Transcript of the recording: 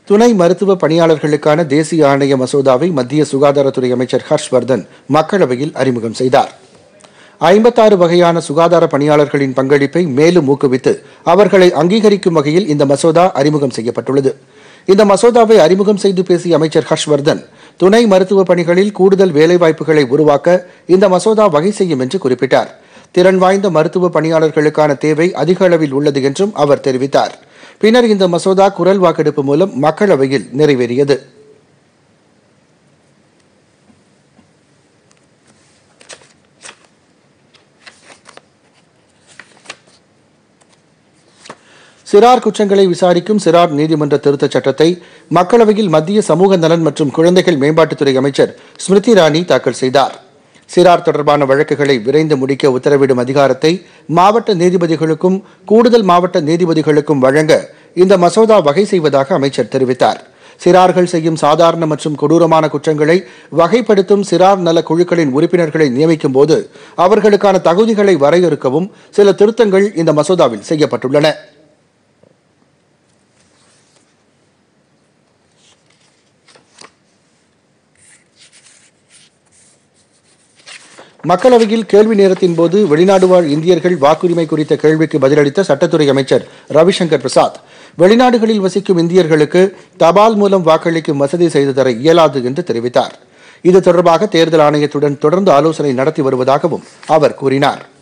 துணை மருத்துவ பணியாளர்களுக்கான தேசிய ஆணைய மசோதாவை மத்திய சுகாதாரத்துறை அமைச்சர் ஹர்ஷ்வர்தன் மக்களவையில் அறிமுகம் செய்தார் ஐம்பத்தாறு வகையான சுகாதார பணியாளர்களின் பங்களிப்பை மேலும் ஊக்குவித்து அவர்களை அங்கீகரிக்கும் வகையில் இந்த மசோதா அறிமுகம் செய்யப்பட்டுள்ளது இந்த மசோதாவை அறிமுகம் செய்து பேசிய அமைச்சர் ஹர்ஷ்வர்தன் துணை மருத்துவ பணிகளில் கூடுதல் வேலைவாய்ப்புகளை உருவாக்க இந்த மசோதா வகை செய்யும் என்று குறிப்பிட்டார் திறன் வாய்ந்த மருத்துவ பணியாளர்களுக்கான தேவை அதிக அளவில் உள்ளது என்றும் அவர் தெரிவித்தார் பின்னர் இந்த மசோதா குரல் வாக்கெடுப்பு மூலம் மக்களவையில் நிறைவேறியது சிறார் குற்றங்களை விசாரிக்கும் சிறார் நீதிமன்ற திருத்தச் சட்டத்தை மக்களவையில் மத்திய சமூக நலன் மற்றும் குழந்தைகள் மேம்பாட்டுத்துறை அமைச்சர் ஸ்மிருதி இரானி தாக்கல் செய்தார் சிறார் தொடர்பான வழக்குகளை விரைந்து முடிக்க உத்தரவிடும் அதிகாரத்தை மாவட்ட நீதிபதிகளுக்கும் கூடுதல் மாவட்ட நீதிபதிகளுக்கும் வழங்க இந்த மசோதா வகை செய்வதாக அமைச்சர் தெரிவித்தார் சிறார்கள் செய்யும் சாதாரண மற்றும் கொடூரமான குற்றங்களை வகைப்படுத்தும் சிறார் நல குழுக்களின் உறுப்பினர்களை நியமிக்கும் போது அவர்களுக்கான தகுதிகளை வரையறுக்கவும் சில திருத்தங்கள் இந்த மசோதாவில் செய்யப்பட்டுள்ளன மக்களவையில் கேள்வி நேரத்தின் போது வெளிநாடு வாழ் இந்தியர்கள் வாக்குரிமை குறித்த கேள்விக்கு பதிலளித்த சட்டத்துறை அமைச்சர் ரவிசங்கர் பிரசாத் வெளிநாடுகளில் வசிக்கும் இந்தியர்களுக்கு தபால் மூலம் வாக்களிக்கும் வசதி செய்து தர இயலாது என்று தெரிவித்தார் இது தொடர்பாக தேர்தல் ஆணையத்துடன் தொடர்ந்து ஆலோசனை நடத்தி வருவதாகவும் அவர் கூறினார்